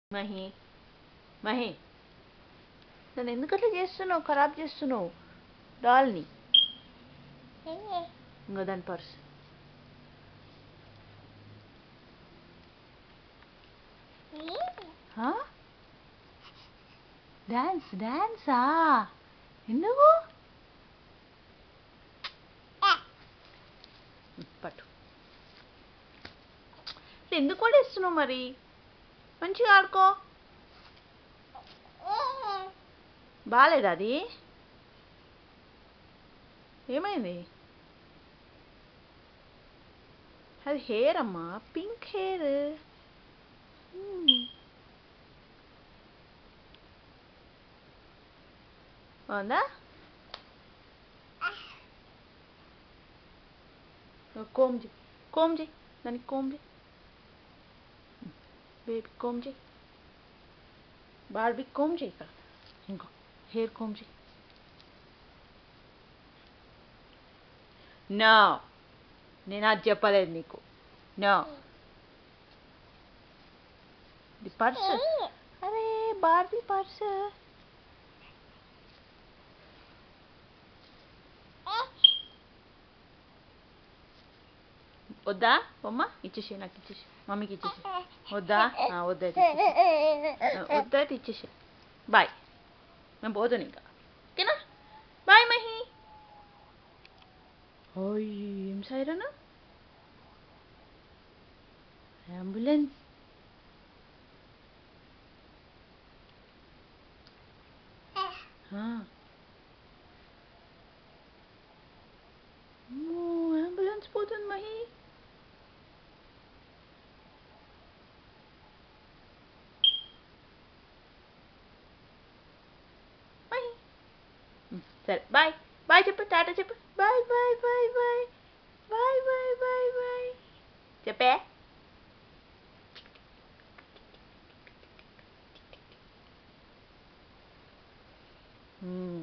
మహి మహి నన్ను ఎందుకు అట్లా చేస్తున్నావు ఖరాబ్ చేస్తున్నావు డాల్ని ఇంకో దాని పర్స్ డాన్స్ డాన్సా ఎందుకు పట్టు ఎందుకు పడేస్తున్నావు మరి మంచిగా ఆడుకో బాగాలేదా అది ఏమైంది అది హెయిర్ అమ్మా పింక్ హెయిర్ బాగుందా కోమ్ చేయి కోమ్ చేయి దానికి కోమ్ చేయి బేబీ కోమ్ చేయి బార్బీ కోమ్ చేయి ఇక్కడ ఇంకో హెయిర్ కోమ్ చేయి నో నేను అది చెప్పలేదు నీకు నో ఇది పర్స్ అరే బార్బీ పర్స్ వద్దా బొమ్మ ఇచ్చేసి నాకు ఇచ్చేసి మమ్మీకి ఇచ్చేసి వద్దా ఆ, వద్దా అయితే ఇచ్చేసి. ఆ, వద్దా అయితే ఇచ్చేసి బాయ్ మేము పోతాను ఇంకా ఓకేనా బాయ్ మహి ఓయ్ ఏం సైరన్ అంబులెన్స్ అంబులెన్స్ పోతుంది మహి మహి ఉమ్, సరే బాయ్ బాయ్ చెప్పు టాటా చెప్పు bye bye bye bye bye bye bye bye చెప్పే ఉమ్.